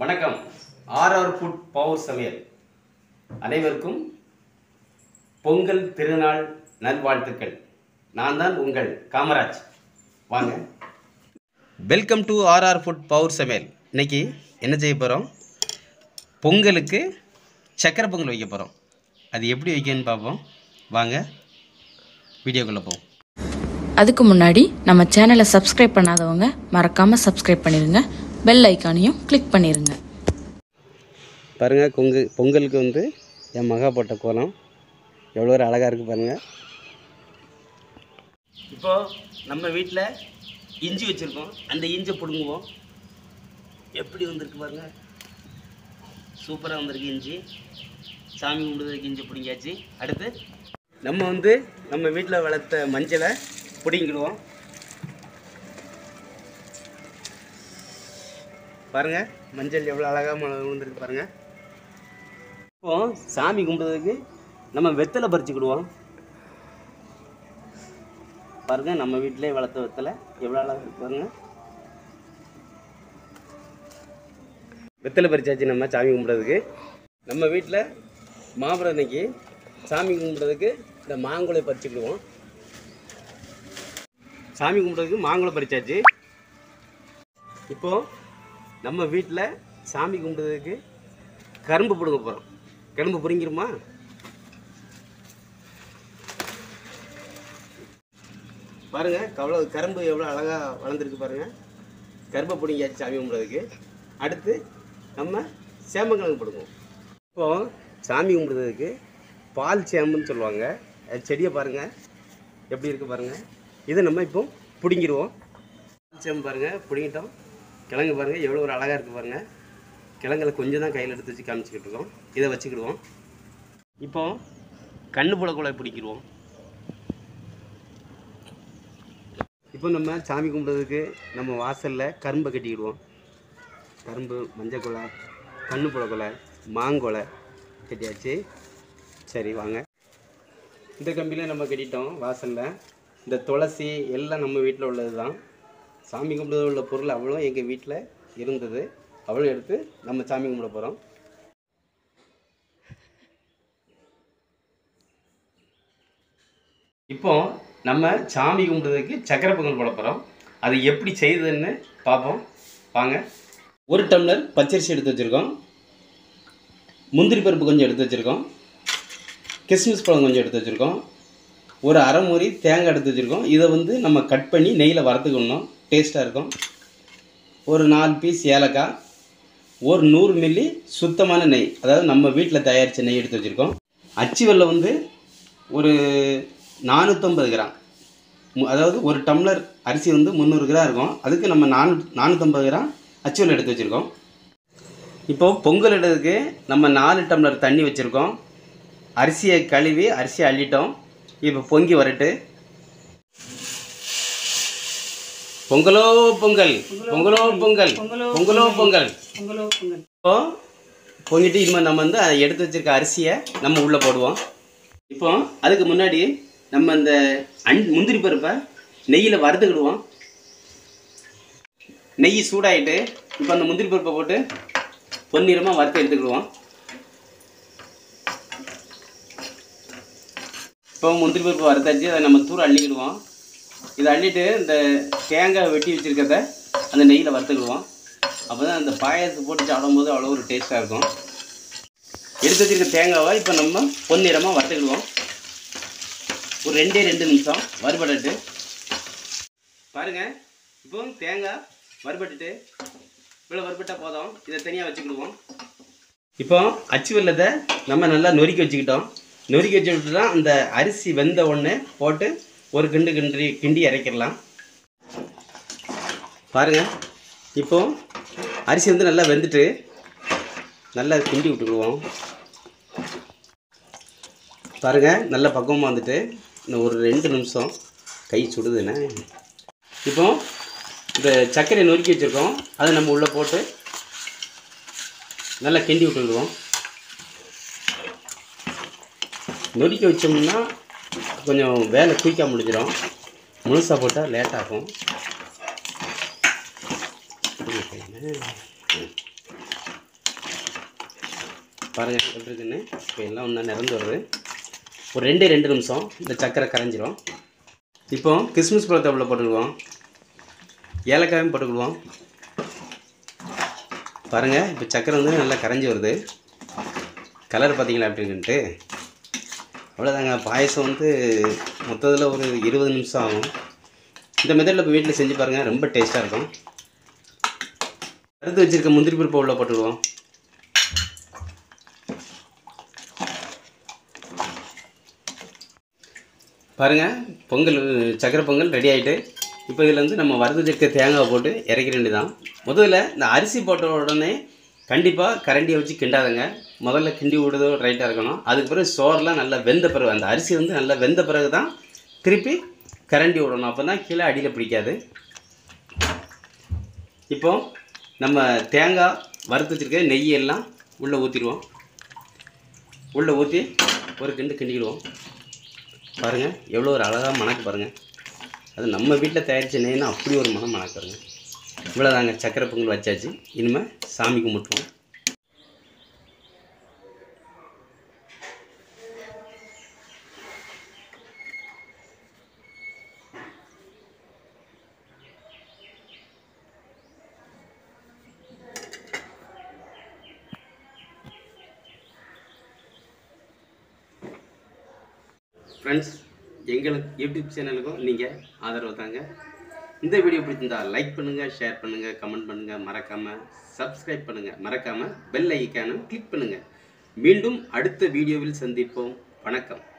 வணக்கம் RR food power சமையல் அனைவருக்கும் பொங்கல் திருநாள் நல்வாழ்த்துக்கள் நான் தான் உங்கள் காமராஜ் வாங்க welcome to RR food power சமையல் இன்னைக்கு என்ன செய்ய போகிறோம் பொங்கலுக்கு சக்கரை பொங்கல் வைக்க போகிறோம் அது எப்படி வைக்கணும்னு பார்ப்போம் வாங்க வீடியோக்குள்ளே போவோம் அதுக்கு முன்னாடி நம்ம சேனலை சப்ஸ்கிரைப் பண்ணாதவங்க மறக்காம சப்ஸ்கிரைப் பண்ணிருங்க பெல் ஐக்கானையும் கிளிக் பண்ணிருங்க பாருங்கள் பொங்கு பொங்கலுக்கு வந்து என் மகா போட்ட கோலம் எவ்வளோ ஒரு அழகாக இருக்குது பாருங்கள் இப்போ நம்ம வீட்டில் இஞ்சி வச்சுருக்கோம் அந்த இஞ்சை பிடுங்குவோம் எப்படி வந்திருக்கு பாருங்க சூப்பராக வந்திருக்கு இஞ்சி சாமி கும்பிடுறதுக்கு இஞ்சி பிடிங்காச்சு அடுத்து நம்ம வந்து நம்ம வீட்டில் வளர்த்த மஞ்சளை பிடிங்கிடுவோம் பாருங்க மஞ்சள் எவ்வளோ அழகாக விழுந்துருக்கு பாருங்க இப்போ சாமி கும்பிடுறதுக்கு நம்ம வெத்தலை பறிச்சுக்கிடுவோம் பாருங்க நம்ம வீட்டிலே வளர்த்த வெத்தலை எவ்வளோ அழகாக இருக்கு பாருங்க வெத்தலை பறிச்சாச்சு நம்ம சாமி கும்பிட்றதுக்கு நம்ம வீட்டில் மாபுரம் அன்னைக்கு சாமி கும்பிட்றதுக்கு இந்த மாங்குளை பறிச்சுக்கிடுவோம் சாமி கும்பிட்றதுக்கு மாங்குளை பறிச்சாச்சு இப்போ நம்ம வீட்டில் சாமி கும்பிட்றதுக்கு கரும்பு பிடுங்க போகிறோம் கரும்பு பிடுங்கிருமா பாருங்க கவ்வளோ கரும்பு எவ்வளோ அழகாக வளர்ந்துருக்கு பாருங்க கரும்பை பிடிங்காச்சு சாமி கும்பிட்றதுக்கு அடுத்து நம்ம சேம்பங்கிழங்கு பிடுங்குவோம் இப்போ சாமி கும்பிட்றதுக்கு பால் சேம்புன்னு சொல்லுவாங்க அது செடியை பாருங்கள் எப்படி இருக்குது பாருங்கள் இதை நம்ம இப்போ பிடுங்கிடுவோம் பால் சேம்பு பாருங்கள் பிடுங்கிட்டோம் கிழங்கு பாருங்கள் எவ்வளோ ஒரு அழகாக இருக்குது பாருங்கள் கிழங்குல கொஞ்சம் தான் கையில் எடுத்து வச்சு காமிச்சிக்கிட்டு இருக்கோம் இதை வச்சுக்கிடுவோம் இப்போ கண்ணு புலக்குலை பிடிக்கிடுவோம் இப்போ நம்ம சாமி கும்பிட்றதுக்கு நம்ம வாசலில் கரும்பை கட்டிக்கிடுவோம் கரும்பு மஞ்சள் குலை கண்ணு புலக்குலை மாங்கொலை கட்டியாச்சு சரி வாங்க இந்த கம்பியில் நம்ம கட்டிட்டோம் வாசலில் இந்த துளசி எல்லாம் நம்ம வீட்டில் உள்ளது தான் சாமி கும்பிடுறது உள்ள பொருள் அவ்வளோ எங்கள் வீட்டில் இருந்தது அவ்வளோ எடுத்து நம்ம சாமி கும்பிட போகிறோம் இப்போ நம்ம சாமி கும்பிடுறதுக்கு சக்கரை பொங்கல் போட போகிறோம் அது எப்படி செய்யுதுன்னு பார்ப்போம் வாங்க ஒரு டம்ளர் பச்சரிசி எடுத்து வச்சுருக்கோம் முந்திரி பருப்பு கொஞ்சம் எடுத்து வச்சுருக்கோம் கிஸ்மிஸ் பழம் கொஞ்சம் எடுத்து வச்சுருக்கோம் ஒரு அரை மூடி தேங்காய் எடுத்து வச்சுருக்கோம் இதை வந்து நம்ம கட் பண்ணி நெய்யில் வறுத்துக்கணும் டேஸ்ட்டாக இருக்கும் ஒரு நாலு பீஸ் ஏலக்காய் ஒரு நூறு மில்லி சுத்தமான நெய் அதாவது நம்ம வீட்டில் தயாரித்த நெய் எடுத்து வச்சுருக்கோம் அச்சு வெல்லம் வந்து ஒரு நானூற்றம்பது கிராம் மு- அதாவது ஒரு டம்ளர் அரிசி வந்து முந்நூறு கிராம் இருக்கும் அதுக்கு நம்ம நானூ நானூற்றம்பது கிராம் அச்சு வெல்லம் எடுத்து வச்சுருக்கோம் இப்போது பொங்கல் இடுறதுக்கு நம்ம நாலு டம்ளர் தண்ணி வச்சுருக்கோம் அரிசியை கழுவி அரிசியை அள்ளிட்டோம் இப்போ பொங்கி வரட்டு பொங்கலோ பொங்கல் பொங்கலோ பொங்கல் பொங்கலோ பொங்கல் இப்போ பொங்கிட்டு இனிமேல் நம்ம வந்து அதை எடுத்து வச்சிருக்க அரிசியை நம்ம உள்ளே போடுவோம் இப்போ அதுக்கு முன்னாடி நம்ம இந்த அன் முந்திரி பருப்பை நெய்யில் வறுத்துக்கிடுவோம் நெய் சூடாயிட்டு இப்போ அந்த முந்திரி பருப்பை போட்டு பொன்னிறமாக வறுத்து எடுத்துக்கிடுவோம் இப்போ முந்திரி பருப்பு வறுத்தாச்சு அதை நம்ம தூர அள்ளிக்கிடுவோம் இதை அள்ளிட்டு இந்த தேங்காய் வெட்டி வச்சுருக்கத அந்த நெய்யில் வறுத்துக்கிடுவோம் அப்போ தான் அந்த பாயாசத்தை போட்டு சாப்பிடும்போது அவ்வளோ ஒரு டேஸ்ட்டாக இருக்கும் எடுத்து வச்சிருக்க தேங்காவை இப்போ நம்ம பொன்னிறமாக வறுத்துக்கிடுவோம் ஒரு ரெண்டே ரெண்டு நிமிஷம் வறுபடட்டு பாருங்கள் இப்போ தேங்காய் வறுபட்டுட்டு இவ்வளோ வறுபட்டால் போதும் இதை தனியாக வச்சுக்கிடுவோம் இப்போ அச்சு வெல்லத்தை நம்ம நல்லா நொறுக்கி வச்சுக்கிட்டோம் நொறுக்கி வச்சுக்கிட்டு தான் அந்த அரிசி வெந்த உடனே போட்டு ஒரு கிண்டு கிண்டி கிண்டி இறக்கிடலாம் பாருங்கள் இப்போ அரிசி வந்து நல்லா வெந்துட்டு நல்லா கிண்டி விட்டுக்குவோம் பாருங்கள் நல்ல பக்குவமாக வந்துட்டு இன்னும் ஒரு ரெண்டு நிமிஷம் கை சுடுதுண்ணே இப்போ இந்த சர்க்கரையை நொறுக்கி வச்சுருக்கோம் அதை நம்ம உள்ளே போட்டு நல்லா கிண்டி விட்டுடுவோம் நொறுக்கி வச்சோம்னா கொஞ்சம் வேலை குயிக்காக முடிஞ்சிடும் முழுசாக போட்டால் லேட் ஆகும் பாருங்கள் எப்படி இருக்குன்னு இப்போ எல்லாம் ஒன்றா நிறந்து வருது ஒரு ரெண்டே ரெண்டு நிமிஷம் இந்த சக்கரை கரைஞ்சிரும் இப்போ கிஸ்மிஸ் பழத்தை உள்ள போட்டுக்குவோம் ஏலக்காயும் போட்டுக்குவோம் பாருங்கள் இப்போ சக்கரை வந்து நல்லா கரைஞ்சி வருது கலர் பார்த்தீங்களா எப்படி இருக்குன்ட்டு அவ்வளோதாங்க பாயசம் வந்து மொத்தத்தில் ஒரு இருபது நிமிஷம் ஆகும் இந்த மெத்தடில் இப்போ வீட்டில் செஞ்சு பாருங்கள் ரொம்ப டேஸ்ட்டாக இருக்கும் அறுத்து வச்சுருக்க முந்திரி பருப்பை உள்ள போட்டுடுவோம் பாருங்கள் பொங்கல் சக்கரை பொங்கல் ரெடி ஆகிட்டு இப்போ இதில் வந்து நம்ம வறுத்து வச்சிருக்க தேங்காய் போட்டு இறக்கிற வேண்டியதான் முதல்ல இந்த அரிசி போட்ட உடனே கண்டிப்பாக கரண்டியை வச்சு கிண்டாதுங்க முதல்ல கிண்டி விடுறதோ ரைட்டாக இருக்கணும் அதுக்கு பிறகு சோறுலாம் நல்லா வெந்த பிறகு அந்த அரிசி வந்து நல்லா வெந்த பிறகு தான் திருப்பி கரண்டி விடணும் அப்போ தான் கீழே அடியில் பிடிக்காது இப்போ நம்ம தேங்காய் வறுத்து வச்சிருக்க நெய் எல்லாம் உள்ளே ஊற்றிடுவோம் உள்ளே ஊற்றி ஒரு கிண்டு கிண்டிக்கிடுவோம் பாருங்கள் எவ்வளோ ஒரு அழகாக மணக்கு பாருங்கள் அது நம்ம வீட்டில் தயாரித்த நெய்னா அப்படி ஒரு மனம் மணக்கு பாருங்க இவ்வளோதாங்க சக்கரை பொங்கல் வச்சாச்சு இனிமேல் சாமி கும்பிட்டுருவோம் ஃப்ரெண்ட்ஸ் எங்களுக்கு யூடியூப் சேனலுக்கும் நீங்கள் ஆதரவு தாங்க இந்த வீடியோ பிடிச்சிருந்தா லைக் பண்ணுங்கள் ஷேர் பண்ணுங்கள் கமெண்ட் பண்ணுங்கள் மறக்காமல் சப்ஸ்கிரைப் பண்ணுங்கள் மறக்காமல் பெல் ஐக்கானும் கிளிக் பண்ணுங்கள் மீண்டும் அடுத்த வீடியோவில் சந்திப்போம் வணக்கம்